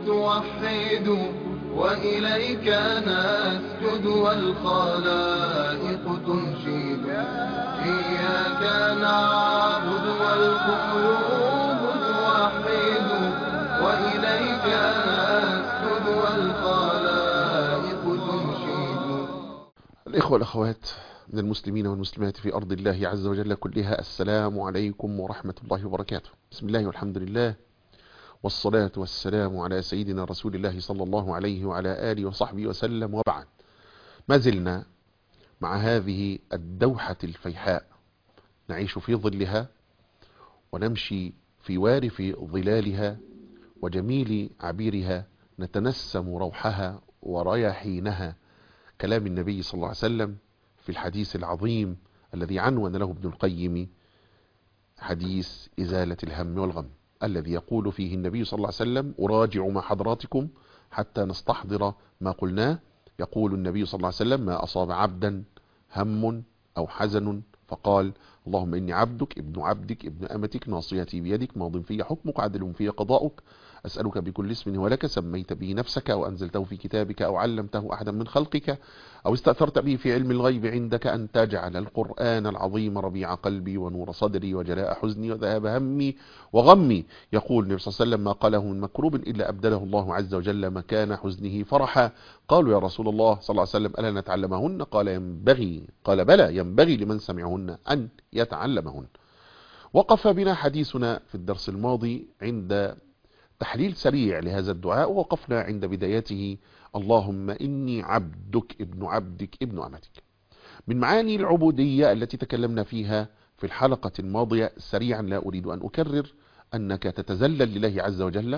توحد وإليك نسجد والخلائق تنشد إياك نعبد والقلوب توحد وإليك نسجد والخلائق تنشد الإخوة والأخوات من المسلمين والمسلمات في أرض الله عز وجل كلها السلام عليكم ورحمة الله وبركاته بسم الله والحمد لله والصلاة والسلام على سيدنا رسول الله صلى الله عليه وعلى آله وصحبه وسلم وبعد ما زلنا مع هذه الدوحة الفيحاء نعيش في ظلها ونمشي في وارف ظلالها وجميل عبيرها نتنسم روحها ورياحينها كلام النبي صلى الله عليه وسلم في الحديث العظيم الذي عنون له ابن القيم حديث إزالة الهم والغم الذي يقول فيه النبي صلى الله عليه وسلم أراجع مع حضراتكم حتى نستحضر ما قلناه يقول النبي صلى الله عليه وسلم ما أصاب عبدا هم أو حزن فقال اللهم إني عبدك ابن عبدك ابن أمتك ناصيتي بيدك ماض في حكمك عدل في قضاؤك أسألك بكل اسم هو لك سميت به نفسك أو أنزلته في كتابك أو علمته أحدا من خلقك أو استأثرت به في علم الغيب عندك أن تجعل القرآن العظيم ربيع قلبي ونور صدري وجلاء حزني وذهاب همي وغمي يقول النبي صلى الله عليه وسلم ما قاله من مكروب إلا أبدله الله عز وجل مكان حزنه فرحا قالوا يا رسول الله صلى الله عليه وسلم ألا نتعلمهن قال ينبغي قال بلى ينبغي لمن سمعهن أن يتعلمهن وقف بنا حديثنا في الدرس الماضي عند تحليل سريع لهذا الدعاء ووقفنا عند بدايته اللهم إني عبدك ابن عبدك ابن أمتك من معاني العبودية التي تكلمنا فيها في الحلقة الماضية سريعا لا أريد أن أكرر أنك تتذلل لله عز وجل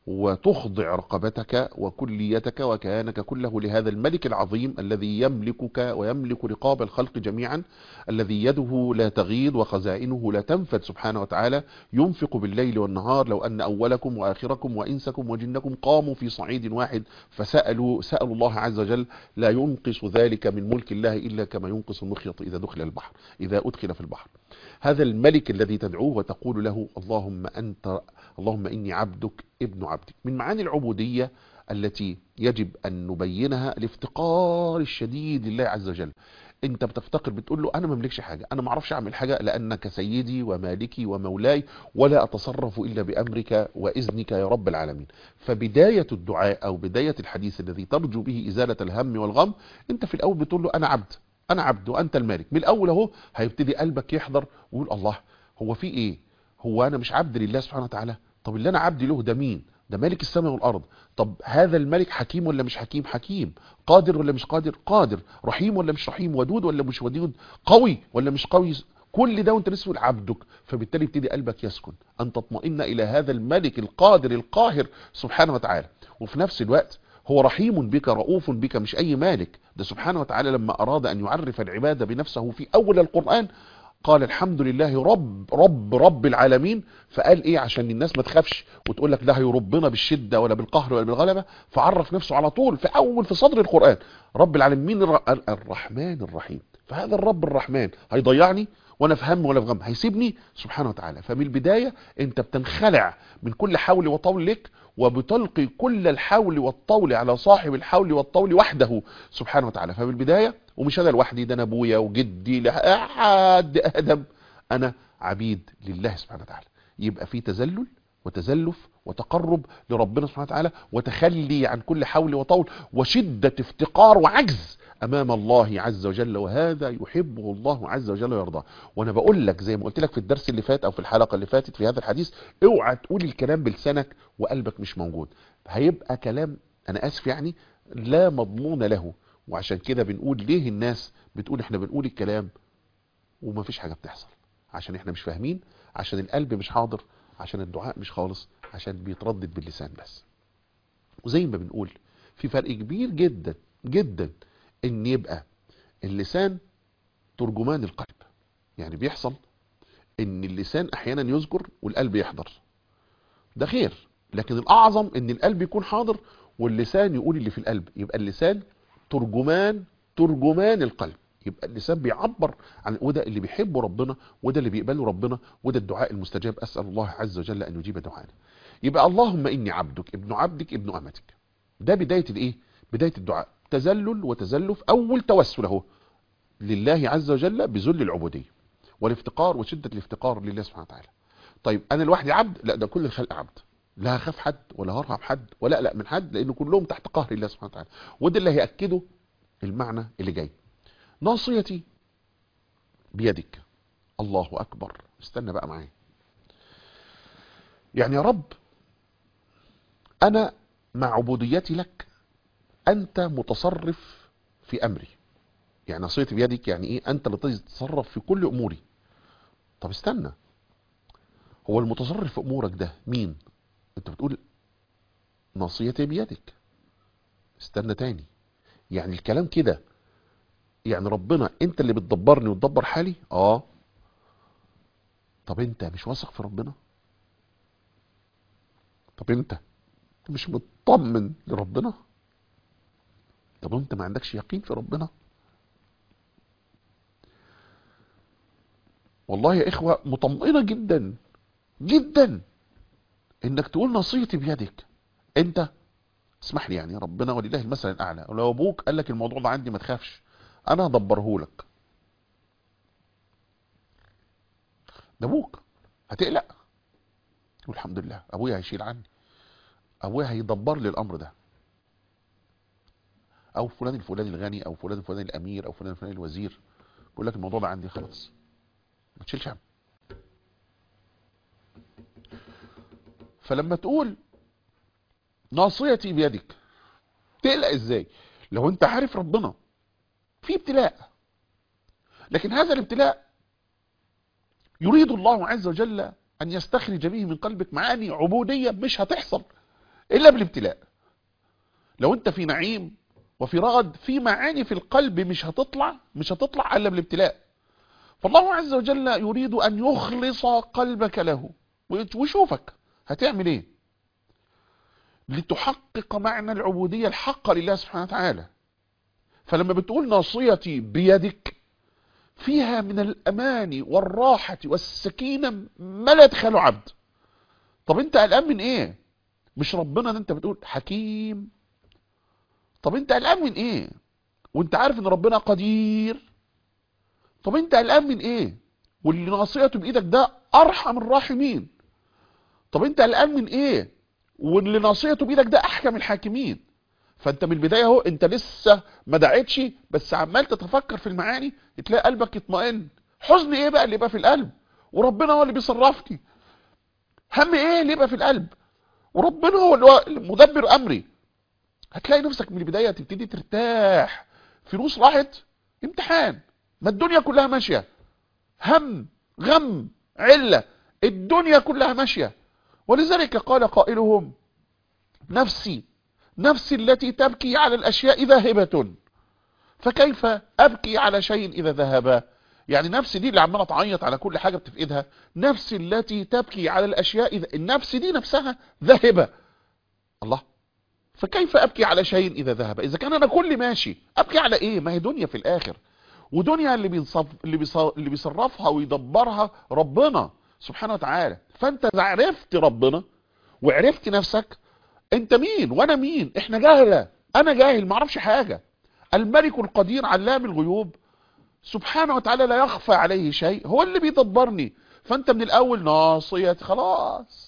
وتخضع رقبتك وكليتك وكيانك كله لهذا الملك العظيم الذي يملكك ويملك رقاب الخلق جميعا الذي يده لا تغيض وخزائنه لا تنفد سبحانه وتعالى ينفق بالليل والنهار لو أن أولكم وآخركم وإنسكم وجنكم قاموا في صعيد واحد فسألوا سألوا الله عز وجل لا ينقص ذلك من ملك الله إلا كما ينقص المخيط إذا دخل البحر إذا أدخل في البحر هذا الملك الذي تدعوه وتقول له اللهم أنت اللهم إني عبدك ابن عبدك من معاني العبودية التي يجب أن نبينها الافتقار الشديد لله عز وجل انت بتفتقر بتقول له انا ما املكش حاجه انا ما اعرفش اعمل حاجه لانك سيدي ومالكي ومولاي ولا اتصرف الا بامرك واذنك يا رب العالمين فبدايه الدعاء او بدايه الحديث الذي ترجو به ازاله الهم والغم انت في الاول بتقول له انا عبد انا عبد وانت المالك من الاول اهو هيبتدي قلبك يحضر ويقول الله هو في ايه هو انا مش عبد لله سبحانه وتعالى طب اللي انا عبد له ده مين ده مالك السماء والارض طب هذا الملك حكيم ولا مش حكيم حكيم قادر ولا مش قادر قادر رحيم ولا مش رحيم ودود ولا مش ودود قوي ولا مش قوي كل ده وانت لسه عبدك فبالتالي يبتدي قلبك يسكن ان تطمئن الى هذا الملك القادر القاهر سبحانه وتعالى وفي نفس الوقت هو رحيم بك رؤوف بك مش اي مالك ده سبحانه وتعالى لما اراد ان يعرف العبادة بنفسه في اول القرآن قال الحمد لله رب رب رب العالمين فقال ايه عشان الناس ما تخافش وتقول لك ده هيربنا بالشدة ولا بالقهر ولا بالغلبة فعرف نفسه على طول في اول في صدر القرآن رب العالمين الرحمن الرحيم فهذا الرب الرحمن هيضيعني وانا في هم ولا في غم هيسيبني سبحانه وتعالى فمن البداية انت بتنخلع من كل حول وطول لك وبتلقي كل الحول والطول على صاحب الحول والطول وحده سبحانه وتعالى فمن البداية ومش انا لوحدي ده انا ابويا وجدي لحد ادم انا عبيد لله سبحانه وتعالى يبقى في تذلل وتزلف وتقرب لربنا سبحانه وتعالى وتخلي عن كل حول وطول وشدة افتقار وعجز امام الله عز وجل وهذا يحبه الله عز وجل ويرضاه وانا بقول لك زي ما قلت لك في الدرس اللي فات او في الحلقة اللي فاتت في هذا الحديث اوعى تقول الكلام بلسانك وقلبك مش موجود هيبقى كلام انا اسف يعني لا مضمون له وعشان كده بنقول ليه الناس بتقول احنا بنقول الكلام وما فيش حاجة بتحصل عشان احنا مش فاهمين عشان القلب مش حاضر عشان الدعاء مش خالص عشان بيتردد باللسان بس وزي ما بنقول في فرق كبير جدا جدا ان يبقى اللسان ترجمان القلب يعني بيحصل ان اللسان احيانا يذكر والقلب يحضر ده خير لكن الاعظم ان القلب يكون حاضر واللسان يقول اللي في القلب يبقى اللسان ترجمان ترجمان القلب يبقى اللسان بيعبر عن وده اللي بيحبه ربنا وده اللي بيقبله ربنا وده الدعاء المستجاب اسال الله عز وجل ان يجيب دعانا يبقى اللهم اني عبدك ابن عبدك ابن امتك ده بدايه الايه بدايه الدعاء تذلل وتزلف اول توسل اهو لله عز وجل بذل العبوديه والافتقار وشده الافتقار لله سبحانه وتعالى طيب انا لوحدي عبد لا ده كل الخلق عبد لا هخاف حد ولا هرهب حد ولا اقلق من حد لان كلهم تحت قهر الله سبحانه وتعالى وده اللي هياكده المعنى اللي جاي ناصيتي بيدك الله اكبر استنى بقى معايا يعني يا رب انا مع عبوديتي لك انت متصرف في امري يعني ناصيتي بيدك يعني ايه انت اللي تتصرف في كل اموري طب استنى هو المتصرف في امورك ده مين انت بتقول ناصيتي بيدك استنى تاني يعني الكلام كده يعني ربنا انت اللي بتدبرني وتدبر حالي اه طب انت مش واثق في ربنا طب انت مش مطمن لربنا طب انت ما عندكش يقين في ربنا والله يا اخوة مطمئنة جدا جدا انك تقول نصيتي بيدك انت اسمح لي يعني ربنا ولله المثل الاعلى ولو ابوك قال لك الموضوع ده عندي ما تخافش انا هدبره لك ده ابوك هتقلق والحمد لله ابويا هيشيل عني ابويا هيدبر لي الامر ده او فلان الفلاني الغني او فلان الفلاني الامير او فلان الفلاني الوزير بيقول لك الموضوع ده عندي خلاص ما تشيلش هم فلما تقول ناصيتي بيدك تقلق ازاي لو انت عارف ربنا في ابتلاء لكن هذا الابتلاء يريد الله عز وجل ان يستخرج به من قلبك معاني عبودية مش هتحصل الا بالابتلاء لو انت في نعيم وفي رغد في معاني في القلب مش هتطلع مش هتطلع الا بالابتلاء فالله عز وجل يريد ان يخلص قلبك له ويشوفك هتعمل ايه لتحقق معنى العبودية الحقة لله سبحانه وتعالى فلما بتقول ناصيتي بيدك فيها من الأمان والراحة والسكينة ما لا يتخيله عبد طب انت قلقان من ايه مش ربنا ده انت بتقول حكيم طب انت قلقان من ايه وانت عارف ان ربنا قدير طب انت قلقان من ايه واللي ناصيته بايدك ده ارحم الراحمين طب انت قلقان من ايه واللي ناصيته بايدك ده احكم الحاكمين فانت من البدايه اهو انت لسه ما دعيتش بس عمال تتفكر في المعاني تلاقي قلبك يطمئن حزن ايه بقى اللي يبقى في القلب وربنا هو اللي بيصرفني هم ايه اللي يبقى في القلب وربنا هو اللي مدبر امري هتلاقي نفسك من البدايه تبتدي ترتاح فلوس راحت امتحان ما الدنيا كلها ماشيه هم غم عله الدنيا كلها ماشيه ولذلك قال قائلهم نفسي نفسي التي تبكي على الأشياء ذاهبة فكيف أبكي على شيء إذا ذهب يعني نفسي دي اللي عمالة تعيط على كل حاجة بتفقدها نفسي التي تبكي على الأشياء إذا النفس دي نفسها ذاهبة الله فكيف أبكي على شيء إذا ذهب إذا كان أنا كل ماشي أبكي على إيه ما هي دنيا في الآخر ودنيا اللي بيصف اللي, بيصف اللي بيصرفها ويدبرها ربنا سبحانه وتعالى فانت اذا عرفت ربنا وعرفت نفسك انت مين وانا مين احنا جاهلة انا جاهل معرفش حاجة الملك القدير علام الغيوب سبحانه وتعالى لا يخفى عليه شيء هو اللي بيدبرني فانت من الاول ناصية خلاص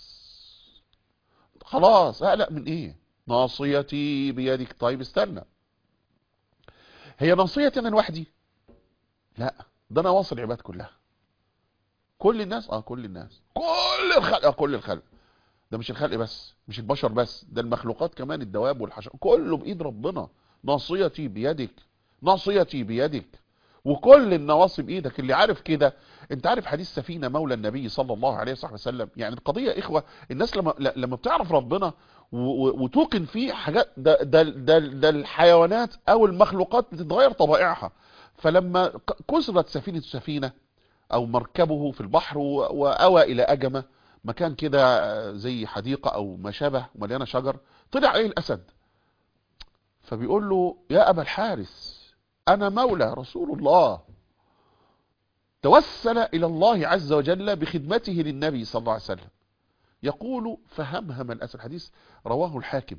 خلاص اقلق من ايه ناصيتي بيدك طيب استنى هي ناصيتي انا لوحدي لا ده انا واصل العباد كلها كل الناس اه كل الناس كل الخلق اه كل الخلق ده مش الخلق بس مش البشر بس ده المخلوقات كمان الدواب والحشرات كله بايد ربنا ناصيتي بيدك ناصيتي بيدك وكل النواصي بايدك اللي عارف كده انت عارف حديث سفينة مولى النبي صلى الله عليه وصحبه وسلم يعني القضية اخوة الناس لما لما بتعرف ربنا وتوقن فيه حاجات ده, ده, ده, ده الحيوانات او المخلوقات بتتغير طبائعها فلما كسرت سفينة سفينة او مركبه في البحر واوى الى اجمة مكان كده زي حديقة او ما شابه مليانة شجر طلع عليه الاسد فبيقول له يا ابا الحارث انا مولى رسول الله توسل الى الله عز وجل بخدمته للنبي صلى الله عليه وسلم يقول فهمهم الأسد حديث رواه الحاكم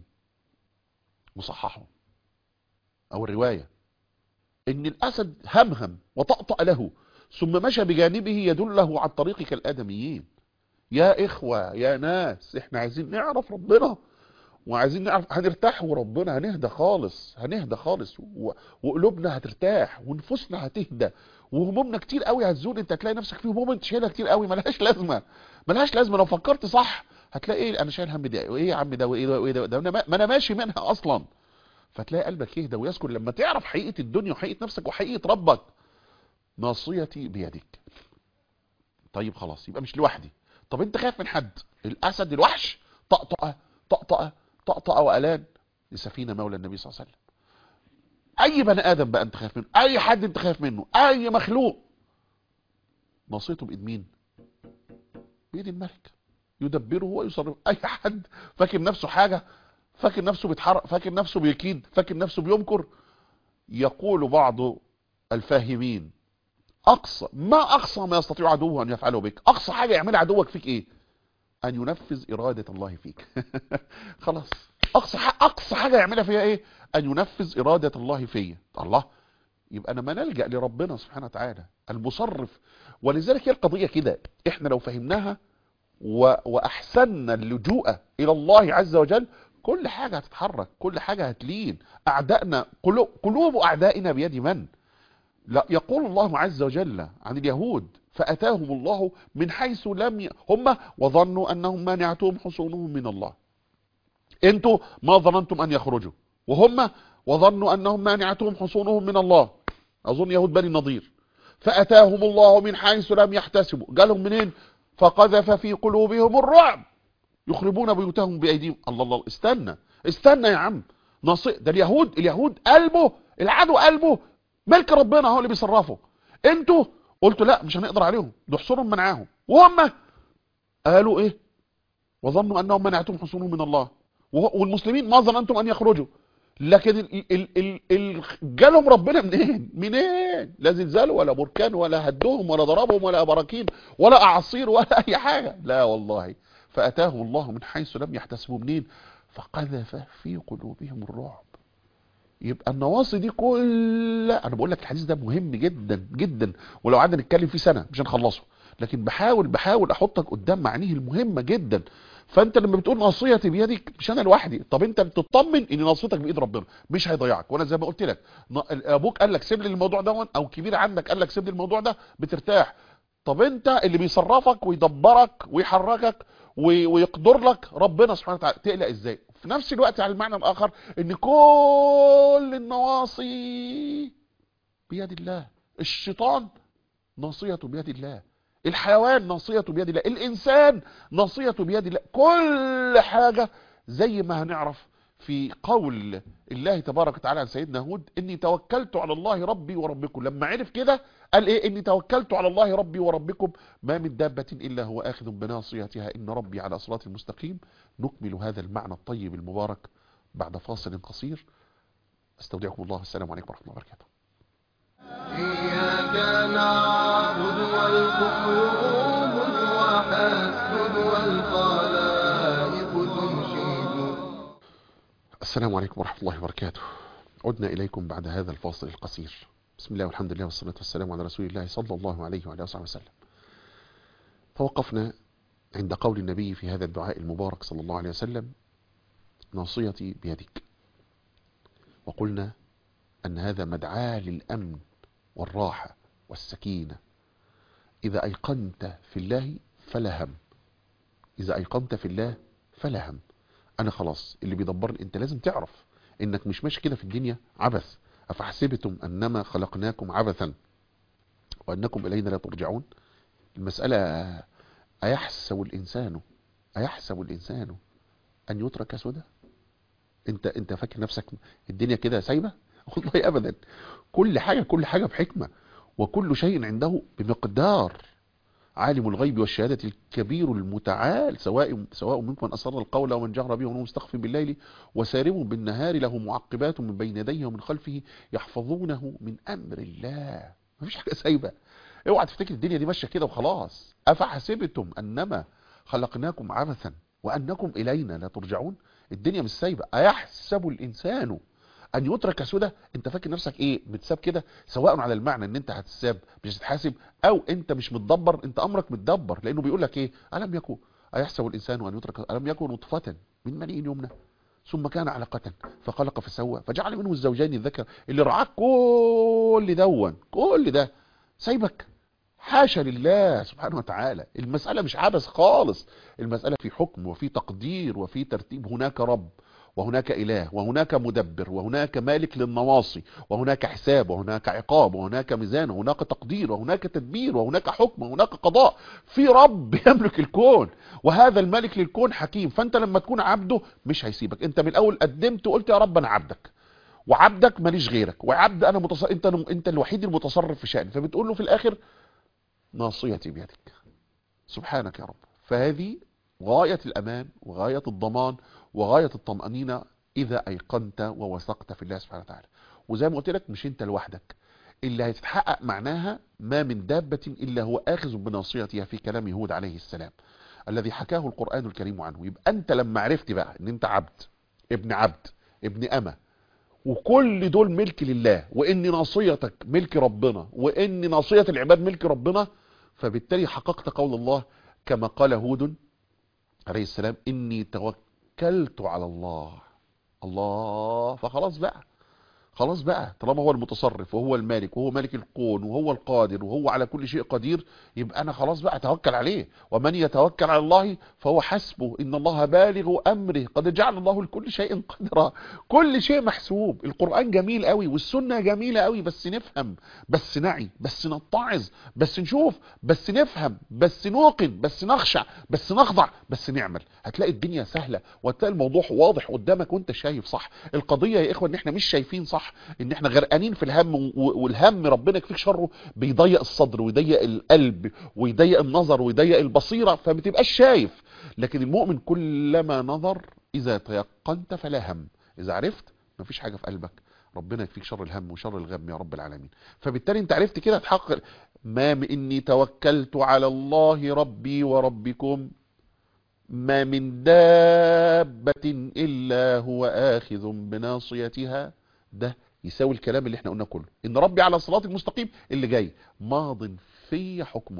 مصححه أو الرواية إن الأسد همهم وطأطأ له ثم مشى بجانبه يدله عن طريق كالآدميين يا إخوة يا ناس إحنا عايزين نعرف ربنا وعايزين نعرف هنرتاح وربنا هنهدى خالص هنهدى خالص و... وقلوبنا هترتاح ونفوسنا هتهدى وهمومنا كتير قوي هتزول انت هتلاقي نفسك في هموم انت شايلها كتير قوي ملهاش لازمه ملهاش لازمه لو فكرت صح هتلاقي ايه انا شايل هم ده وايه يا عم ده وايه ده وايه ده, ده ما انا ماشي منها اصلا فتلاقي قلبك يهدى ويسكن لما تعرف حقيقه الدنيا وحقيقه نفسك وحقيقه ربك ناصيتي بيدك طيب خلاص يبقى مش لوحدي طب انت خايف من حد الاسد الوحش طقطقه طقطقه طقطقه والان لسفينه مولى النبي صلى الله عليه وسلم اي بني ادم بقى انت خايف منه اي حد انت خايف منه اي مخلوق ناصيته بايد مين بايد الملك يدبره ويصرف اي حد فاكر نفسه حاجه فاكر نفسه بيتحرك فاكر نفسه بيكيد فاكر نفسه بيمكر يقول بعض الفاهمين اقصى ما اقصى ما يستطيع عدوه ان يفعله بك اقصى حاجه يعمل عدوك فيك ايه ان ينفذ اراده الله فيك خلاص اقصى حاجة اقصى حاجه يعملها فيها ايه ان ينفذ اراده الله فيا الله يبقى انا ما نلجا لربنا سبحانه وتعالى المصرف ولذلك هي القضيه كده احنا لو فهمناها و... واحسننا اللجوء الى الله عز وجل كل حاجه هتتحرك كل حاجه هتلين اعدائنا قلوب, قلوب اعدائنا بيد من لا يقول الله عز وجل عن اليهود فأتاهم الله من حيث لم ي... هم وظنوا أنهم مانعتهم حصونهم من الله انتوا ما ظننتم أن يخرجوا وهم وظنوا أنهم مانعتهم حصونهم من الله أظن يهود بني النضير فأتاهم الله من حيث لم يحتسبوا قالهم منين فقذف في قلوبهم الرعب يخربون بيوتهم بأيديهم الله الله استنى استنى يا عم نصي ده اليهود اليهود قلبه العدو قلبه ملك ربنا هو اللي بيصرفه انتوا قلتوا لا مش هنقدر عليهم نحصرهم منعاهم وهم قالوا ايه وظنوا انهم منعتهم حصونهم من الله والمسلمين ما ظننتم ان يخرجوا لكن ال ال ال ال جالهم ربنا منين منين لا زلزال ولا بركان ولا هدهم ولا ضربهم ولا براكين ولا اعاصير ولا اي حاجه لا والله فاتاهم الله من حيث لم يحتسبوا منين فقذف في قلوبهم الرعب يبقى النواصي دي كلها انا بقول لك الحديث ده مهم جدا جدا ولو قعدنا نتكلم فيه سنه مش هنخلصه لكن بحاول بحاول احطك قدام معانيه المهمه جدا فانت لما بتقول ناصيتي بيدك مش انا لوحدي طب انت تطمن ان ناصيتك بايد ربنا مش هيضيعك وانا زي ما قلت لك ابوك قال لك سيب لي الموضوع ده او كبير عندك قال لك سيب لي الموضوع ده بترتاح طب انت اللي بيصرفك ويدبرك ويحركك ويقدر لك ربنا سبحانه وتعالى تقلق ازاي في نفس الوقت على المعنى الاخر ان كل النواصي بيد الله الشيطان ناصيته بيد الله الحيوان ناصيته بيد الله الانسان ناصيته بيد الله كل حاجة زي ما هنعرف في قول الله تبارك وتعالى عن سيدنا هود اني توكلت على الله ربي وربكم لما عرف كده قال ايه اني توكلت على الله ربي وربكم ما من دابة الا هو اخذ بناصيتها ان ربي على صراط المستقيم نكمل هذا المعنى الطيب المبارك بعد فاصل قصير استودعكم الله السلام عليكم ورحمة الله وبركاته إياك نعبد والقلوب وحسد والخلائق تنشد السلام عليكم ورحمة الله وبركاته عدنا إليكم بعد هذا الفاصل القصير بسم الله والحمد لله والصلاة والسلام على رسول الله صلى الله عليه وعلى آله وسلم توقفنا عند قول النبي في هذا الدعاء المبارك صلى الله عليه وسلم ناصيتي بيدك وقلنا أن هذا مدعاة للأمن والراحة والسكينة إذا أيقنت في الله فلا هم إذا أيقنت في الله فلا هم أنا خلاص اللي بيدبرني أنت لازم تعرف إنك مش ماشي كده في الدنيا عبث أفحسبتم أنما خلقناكم عبثا وأنكم إلينا لا ترجعون المسألة أيحسب الإنسان أيحسب الإنسان أن يترك سدى أنت أنت فاكر نفسك الدنيا كده سايبة والله أبدا كل حاجة كل حاجة بحكمة وكل شيء عنده بمقدار عالم الغيب والشهادة الكبير المتعال سواء سواء منكم من أسر القول ومن جهر به ومن مستخف بالليل وسارب بالنهار له معقبات من بين يديه ومن خلفه يحفظونه من أمر الله مفيش حاجة سايبة اوعى تفتكر الدنيا دي ماشيه كده وخلاص افحسبتم انما خلقناكم عبثا وانكم الينا لا ترجعون الدنيا مش سايبه ايحسب الانسان ان يترك سدى انت فاكر نفسك ايه متساب كده سواء على المعنى ان انت هتساب مش هتحاسب او انت مش متدبر انت امرك متدبر لانه بيقول لك ايه الم يكن ايحسب الانسان ان يترك الم يكن نطفه من مني يمنى ثم كان علقة فخلق فسوى فجعل منه الزوجين الذكر اللي رعاك كل دون كل ده سايبك حاشا لله سبحانه وتعالى المسألة مش عبث خالص المسألة في حكم وفي تقدير وفي ترتيب هناك رب وهناك إله وهناك مدبر وهناك مالك للنواصي وهناك حساب وهناك عقاب وهناك ميزان وهناك تقدير وهناك تدبير وهناك حكم وهناك قضاء في رب يملك الكون وهذا الملك للكون حكيم فانت لما تكون عبده مش هيسيبك انت من الاول قدمت وقلت يا رب انا عبدك وعبدك ماليش غيرك وعبد انا متصرف انت انت الوحيد المتصرف في شأني فبتقول له في الاخر ناصيتي بيدك سبحانك يا رب فهذه غاية الأمان وغاية الضمان وغاية الطمأنينة إذا أيقنت ووثقت في الله سبحانه وتعالى وزي ما قلت لك مش أنت لوحدك اللي هتتحقق معناها ما من دابة إلا هو آخذ بناصيتها في كلام هود عليه السلام الذي حكاه القرآن الكريم عنه يبقى أنت لما عرفت بقى أن أنت عبد ابن عبد ابن أمة وكل دول ملك لله وان ناصيتك ملك ربنا وان ناصية العباد ملك ربنا فبالتالي حققت قول الله كما قال هود عليه السلام اني توكلت على الله الله فخلاص بقى خلاص بقى طالما هو المتصرف وهو المالك وهو مالك الكون وهو القادر وهو على كل شيء قدير يبقى انا خلاص بقى اتوكل عليه ومن يتوكل على الله فهو حسبه ان الله بالغ امره قد جعل الله لكل شيء قدرا كل شيء محسوب القرآن جميل قوي والسنة جميلة قوي بس نفهم بس نعي بس نتعظ بس نشوف بس نفهم بس نوقن بس نخشع بس نخضع بس نعمل هتلاقي الدنيا سهلة وهتلاقي الموضوع واضح قدامك وانت شايف صح القضية يا اخوة ان احنا مش شايفين صح ان احنا غرقانين في الهم والهم ربنا يكفيك شره بيضيق الصدر ويضيق القلب ويضيق النظر ويضيق البصيرة فما تبقاش شايف لكن المؤمن كلما نظر اذا تيقنت فلا هم اذا عرفت مفيش حاجة في قلبك ربنا يكفيك شر الهم وشر الغم يا رب العالمين فبالتالي انت عرفت كده تحقق ما اني توكلت على الله ربي وربكم ما من دابة إلا هو آخذ بناصيتها ده يساوي الكلام اللي احنا قلنا كله إن ربي على صراط المستقيم اللي جاي ماض في حكمك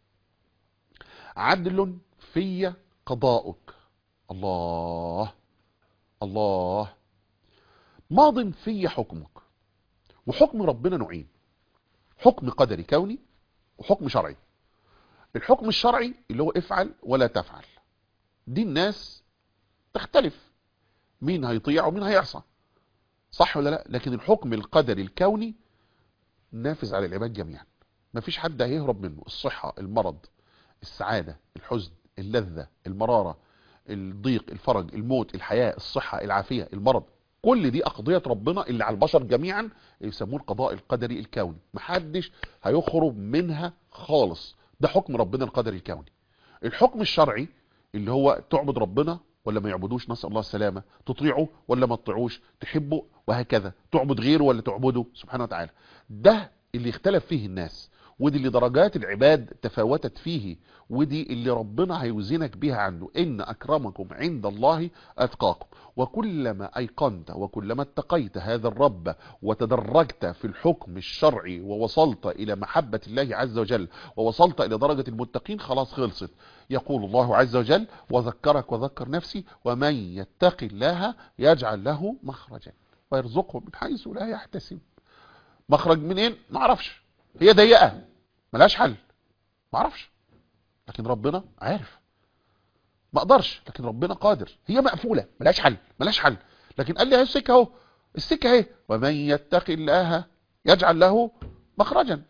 عدل في قضاؤك الله الله ماض في حكمك وحكم ربنا نوعين حكم قدري كوني وحكم شرعي الحكم الشرعي اللي هو افعل ولا تفعل دي الناس تختلف مين هيطيع ومين هيعصى صح ولا لا لكن الحكم القدري الكوني نافذ على العباد جميعا مفيش حد هيهرب منه الصحة المرض السعادة الحزن اللذة المرارة الضيق الفرج الموت الحياة الصحة العافية المرض كل دي أقضية ربنا اللي على البشر جميعا يسموه القضاء القدري الكوني محدش هيخرج منها خالص ده حكم ربنا القدري الكوني الحكم الشرعي اللي هو تعبد ربنا ولا ما يعبدوش نسأل الله السلامة تطيعه ولا ما تطيعوش تحبه وهكذا تعبد غيره ولا تعبده سبحانه وتعالى ده اللي اختلف فيه الناس ودي اللي درجات العباد تفاوتت فيه ودي اللي ربنا هيوزنك بيها عنده إن أكرمكم عند الله أتقاكم وكلما أيقنت وكلما اتقيت هذا الرب وتدرجت في الحكم الشرعي ووصلت إلى محبة الله عز وجل ووصلت إلى درجة المتقين خلاص خلصت يقول الله عز وجل وذكرك وذكر نفسي ومن يتق الله يجعل له مخرجا ويرزقه من حيث لا يحتسب مخرج منين معرفش هي ضيقه ملهاش حل معرفش لكن ربنا عارف ما اقدرش لكن ربنا قادر هي مقفوله ملهاش حل ملهاش حل لكن قال لي اهي السكه اهو السكه اهي ومن يتق الله يجعل له مخرجا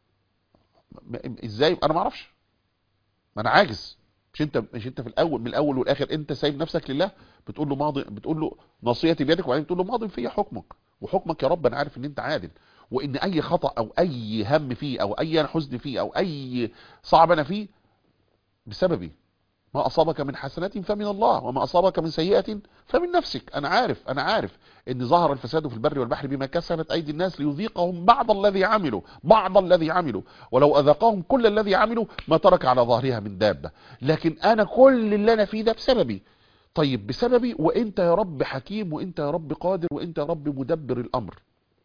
ازاي انا ما اعرفش ما انا عاجز مش انت مش انت في الاول من الاول والاخر انت سايب نفسك لله بتقول له ماضي بتقول له ناصيتي بيدك وبعدين بتقول له ماضي فيا حكمك وحكمك يا رب انا عارف ان انت عادل وان اي خطأ او اي هم فيه او اي حزن فيه او اي صعب انا فيه بسببي ما أصابك من حسنة فمن الله وما أصابك من سيئة فمن نفسك أنا عارف أنا عارف إن ظهر الفساد في البر والبحر بما كسبت أيدي الناس ليذيقهم بعض الذي عملوا بعض الذي عملوا ولو أذاقهم كل الذي عملوا ما ترك على ظهرها من دابة لكن أنا كل اللي أنا فيه ده بسببي طيب بسببي وانت يا رب حكيم وانت يا رب قادر وانت يا رب مدبر الامر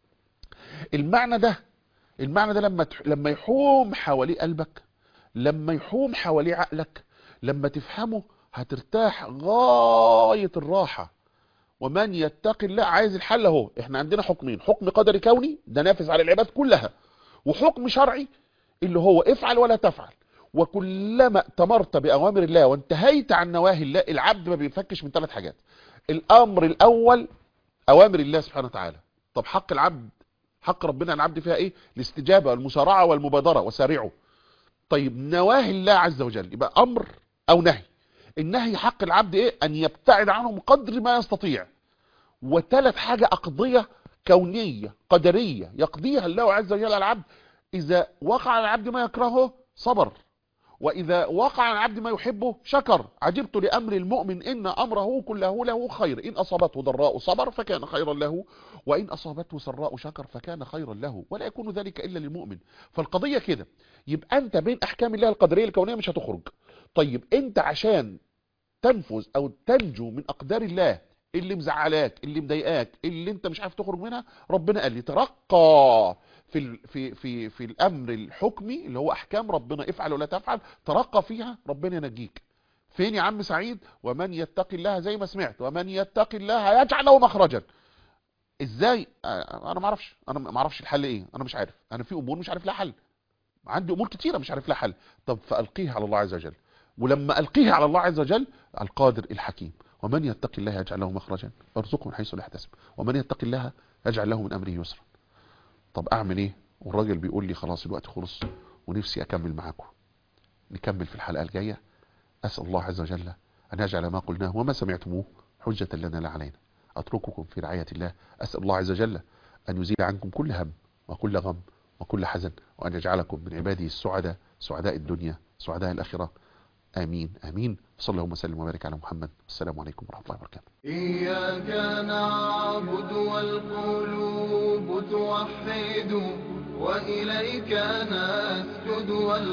المعنى ده المعنى ده لما تح... لما يحوم حواليه قلبك لما يحوم حواليه عقلك لما تفهمه هترتاح غاية الراحة ومن يتقي الله عايز الحل اهو احنا عندنا حكمين حكم قدري كوني ده نافذ على العباد كلها وحكم شرعي اللي هو افعل ولا تفعل وكلما اتمرت بأوامر الله وانتهيت عن نواهي الله العبد ما بينفكش من ثلاث حاجات الأمر الأول أوامر الله سبحانه وتعالى طب حق العبد حق ربنا على العبد فيها ايه الاستجابة والمسارعة والمبادرة وسارعوا طيب نواهي الله عز وجل يبقى أمر أو نهي النهي حق العبد ايه أن يبتعد عنهم قدر ما يستطيع وثالث حاجة أقضية كونية قدرية يقضيها الله عز وجل على العبد إذا وقع على العبد ما يكرهه صبر وإذا وقع على العبد ما يحبه شكر عجبت لأمر المؤمن إن أمره كله له خير إن أصابته ضراء صبر فكان خيرا له وإن أصابته سراء شكر فكان خيرا له ولا يكون ذلك إلا للمؤمن فالقضية كده يبقى أنت بين أحكام الله القدرية الكونية مش هتخرج طيب أنت عشان تنفذ أو تنجو من أقدار الله اللي مزعلاك اللي مضايقاك اللي انت مش عارف تخرج منها ربنا قال لي ترقى في ال- في في في الامر الحكمي اللي هو احكام ربنا افعل ولا تفعل ترقى فيها ربنا ينجيك فين يا عم سعيد ومن يتقي الله زي ما سمعت ومن يتقي الله يجعل له مخرجا ازاي آه، انا ما اعرفش انا ما اعرفش الحل ايه انا مش عارف انا في امور مش عارف لها حل عندي امور كتيره مش عارف لها حل طب فالقيها على الله عز وجل ولما القيها على الله عز وجل القادر الحكيم ومن يتقي الله يجعل له مخرجا ويرزقه من حيث لا يحتسب ومن يتقي الله يجعل له من امره يسرا طب اعمل ايه والراجل بيقول لي خلاص الوقت خلص ونفسي اكمل معاكم نكمل في الحلقه الجايه اسال الله عز وجل ان يجعل ما قلناه وما سمعتموه حجه لنا لا علينا اترككم في رعايه الله اسال الله عز وجل ان يزيل عنكم كل هم وكل غم وكل حزن وان يجعلكم من عباده السعداء سعداء الدنيا سعداء الاخره امين امين صلى الله وسلم وبارك على محمد السلام عليكم ورحمه الله وبركاته إياك نعبد والقلوب توحد وإليك نسجد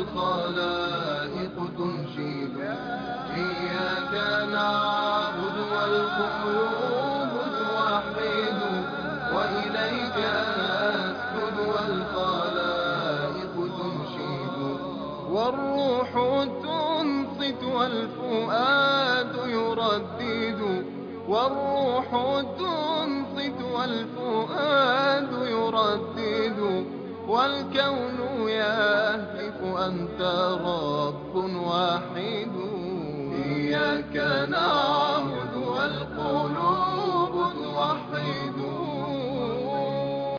والخلائق تنشد إياك نعبد والقلوب توحد وإليك نسجد والخلائق تنشد والروح تنصت والفؤاد يردد والروح تنصت والفؤاد يردد والكون يهتف أنت رب واحد إياك نعبد والقلوب